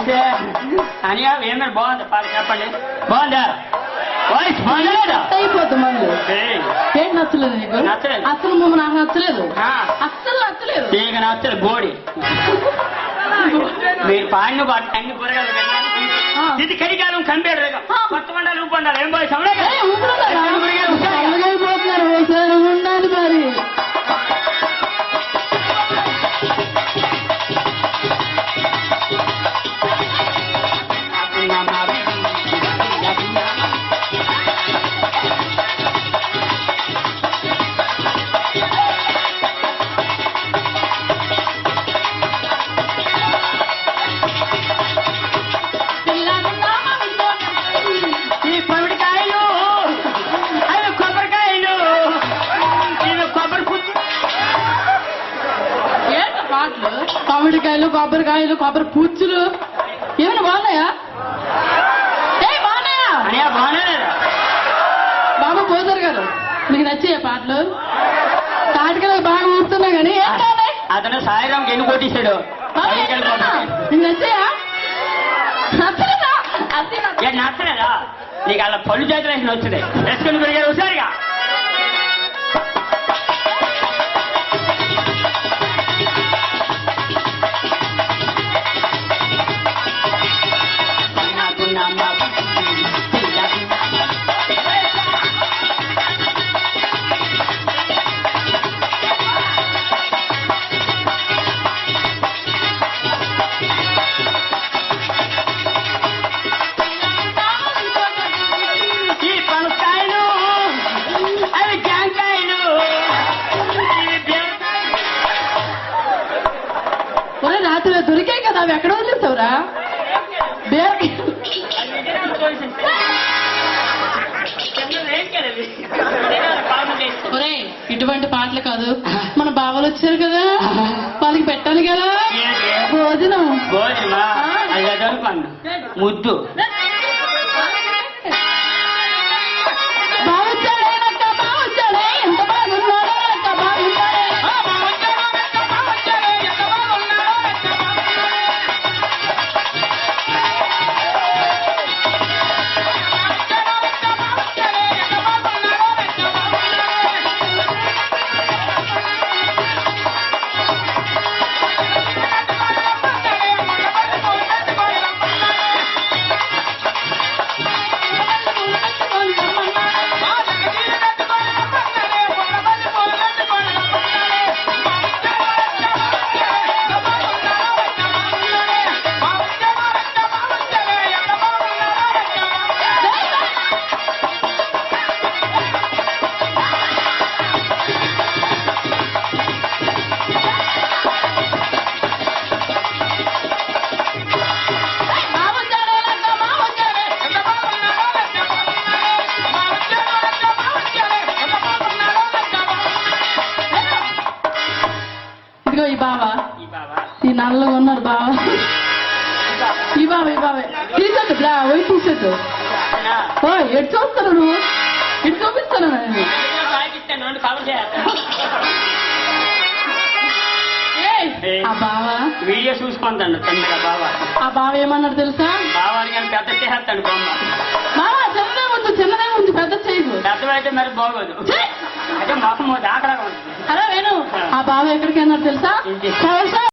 నమస్తే అనియా ఏందని బాగుంది పాట చెప్పండి బాగుందా వాయిస్ బాగుందా లేదా? అయిపోతుంది మళ్ళీ ఏయ్, ఏంటి నచ్చలేదు నీకు నచ్చలేదు. అసలు నువ్వు నాకు నచ్చలేదు ఆ, అస్సలు నచ్చలేదు తీగ నచ్చలు బోడి మీరు పాడిన పాట అన్ని కూరగాయలు తిన్నాను. ఆ. ఇది కడిగాలం కంపేరు ఆ. కొత్త వండాలి ఉప్పు వండాలి ఏం బాయ్ సమడే ఏయ్, ఊరుకున్నారా? అలాగైపోతున్నారు ఒకసారి ఉండాలి మరి ఈ పమిడికాయలు అవి కొబ్బరికాయలు ఇవి కొబ్బరి పుచ్చు ఏంటి పాటలు మామిడికాయలు కొబ్బరికాయలు కొబ్బరి పుచ్చులు ఏమైనా బాగున్నాయా ఏ బాగున్నాయా అనియా బాగానే బాబు పోతారు గారు మీకు నచ్చాయా పాటలు తాటికలకు బాగా ఊపుతున్నా కానీ ఏం కావాలి అతను సాయిరాంకి ఎన్ని కొట్టేశాడు బాబు, ఏం కావాలా? మీకు నచ్చాయా నచ్చలేదా అది నచ్చ- ఏ నచ్చలేదా నీకు అలా పళ్ళు చేతులు వేసిన వచ్చింది వేసుకుని పెరిగారు హుషారుగా ఈ పనకాయలు అవి జాంకాయలు ఇవి బీరకాయలు. ఒరే రాత్రి దొరికాయి కదా అవి ఎక్కడ వదిలేసావురా బేరకాయ ఒరే ఇటువంటి పాటలు కాదు మన బావలు వచ్చారు కదా వాళ్ళకి పెట్టాలి కదా భోజనం భోజనమా అది చదువుకోండి ముద్దు బావొచ్చాడే నక్క బావొచ్చాడే ఎంత బాగున్నాడో నక్క బాగున్నాడే బావొచ్చాడే నక్క బావొచ్చాడే ఇదిగో ఈ బావ ఈ బాబా ఈ నల్లగా ఉన్నారు బావ ఈ బావ ఈ బావ తీసేద్దు బ్రా పోయి తీసేద్దు అతనా? ఓ ఎటు చూస్తాను నువ్వు ఇటు చూపిస్తాను నేను పాకిస్తాన్ రెండు కవర్ చేస్తాను ఏయ్, ఆ బావ వీడియో చూసుకుంటాను తొందరగా బాబా ఆ బావ ఏమన్నాడు తెలుసా బావాని కానీ పెద్ద చేస్తాను బొమ్మ బావ చిన్నదే ఉంచు చిన్నదే ఉంచు పెద్ద చేయకు పెద్దవైతే మరి బాగోదు ఛీ! అదే మొహం దాకలాగా ఉంటుంది హలో వేణు ఆ బావ ఎక్కడికి అన్నాడు తెలుసా ఏంటి? తెలుసా